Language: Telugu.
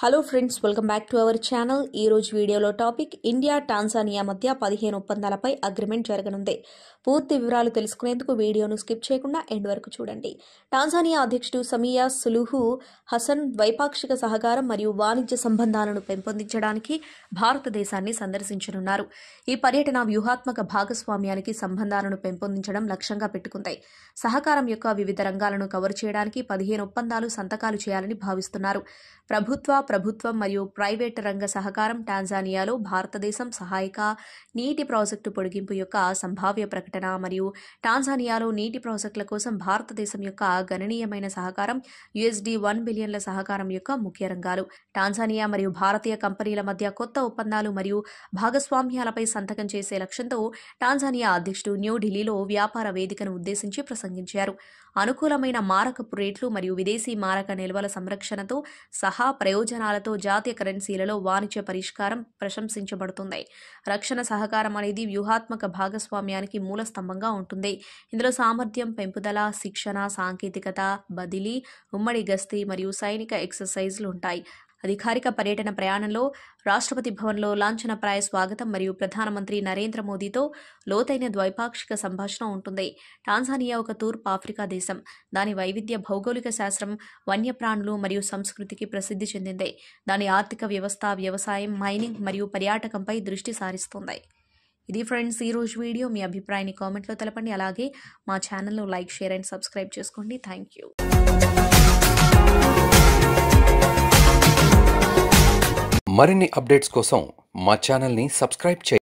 hello friends welcome back to our channel ఈ రోజు వీడియోలో టాపిక్ ఇండియా టాన్జానియా మధ్య పదిహేను ఒప్పందాలపై అగ్రిమెంట్ జరగనుంది పూర్తి వివరాలు తెలుసుకునేందుకు వీడియోను స్కిప్ చేయకుండా ఎండ్ వరకు చూడండి టాన్జానియా అధ్యక్షుడు సమియా సులుహు హసన్ ద్వైపాక్షిక సహకారం మరియు వాణిజ్య సంబంధాలను పెంపొందించడానికి భారతదేశాన్ని సందర్శించనున్నారు ఈ పర్యటన వ్యూహాత్మక భాగస్వామ్యానికి సంబంధాలను పెంపొందించడం లక్ష్యంగా పెట్టుకుంది సహకారం యొక్క వివిధ రంగాలను కవర్ చేయడానికి పదిహేను ఒప్పందాలు సంతకాలు చేయాలని భావిస్తున్నారు ప్రభుత్వ ప్రభుత్వం మరియు ప్రైవేట్ రంగ సహకారం టాంజానియాలో భారతదేశం సహాయక నీటి ప్రాజెక్టు పొడిగింపు యొక్క సంభావ్య ప్రకటన మరియు టాంజానియాలో నీటి ప్రాజెక్టుల కోసం భారతదేశం యొక్క గణనీయమైన సహకారం యుఎస్డి వన్ బిలియన్ల సహకారం యొక్క ముఖ్య రంగాలు టాంజానియా మరియు భారతీయ కంపెనీల మధ్య కొత్త ఒప్పందాలు మరియు భాగస్వామ్యాలపై సంతకం చేసే లక్ష్యంతో టాంజానియా అధ్యక్షుడు న్యూఢిల్లీలో వ్యాపార వేదికను ఉద్దేశించి ప్రసంగించారు అనుకూలమైన మారకపు రేట్లు మరియు విదేశీ మారక నిల్వల సంరక్షణతో సహా ప్రయోజనాలతో జాతీయ కరెన్సీలలో వాణిజ్య పరిష్కారం ప్రశంసించబడుతుంది రక్షణ సహకారం అనేది వ్యూహాత్మక భాగస్వామ్యానికి మూల స్తంభంగా ఉంటుంది ఇందులో సామర్థ్యం పెంపుదల శిక్షణ సాంకేతికత బదిలీ ఉమ్మడి గస్తీ మరియు సైనిక ఎక్సర్సైజ్లు ఉంటాయి అధికారిక పర్యటన ప్రయాణంలో రాష్ట్రపతి భవన్లో లాంఛనప్రాయ స్వాగతం మరియు ప్రధానమంత్రి నరేంద్ర మోదీతో లోతైన ద్వైపాక్షిక సంభాషణ ఉంటుంది టాంజానియా ఒక తూర్పు ఆఫ్రికా దేశం దాని వైవిధ్య భౌగోళిక శాస్త్రం వన్యప్రాణులు మరియు సంస్కృతికి ప్రసిద్ధి చెందింది దాని ఆర్థిక వ్యవస్థ వ్యవసాయం మైనింగ్ మరియు పర్యాటకంపై దృష్టి సారిస్తుంది ఇది ఫ్రెండ్స్ ఈ రోజు వీడియో మీ అభిప్రాయాన్ని కామెంట్లో తెలపండి అలాగే మా ఛానల్ను లైక్ షేర్ అండ్ సబ్స్క్రైబ్ చేసుకోండి థ్యాంక్ యూ మరిన్ని అప్డేట్స్ కోసం మా ఛానల్ని సబ్స్క్రైబ్ చేయండి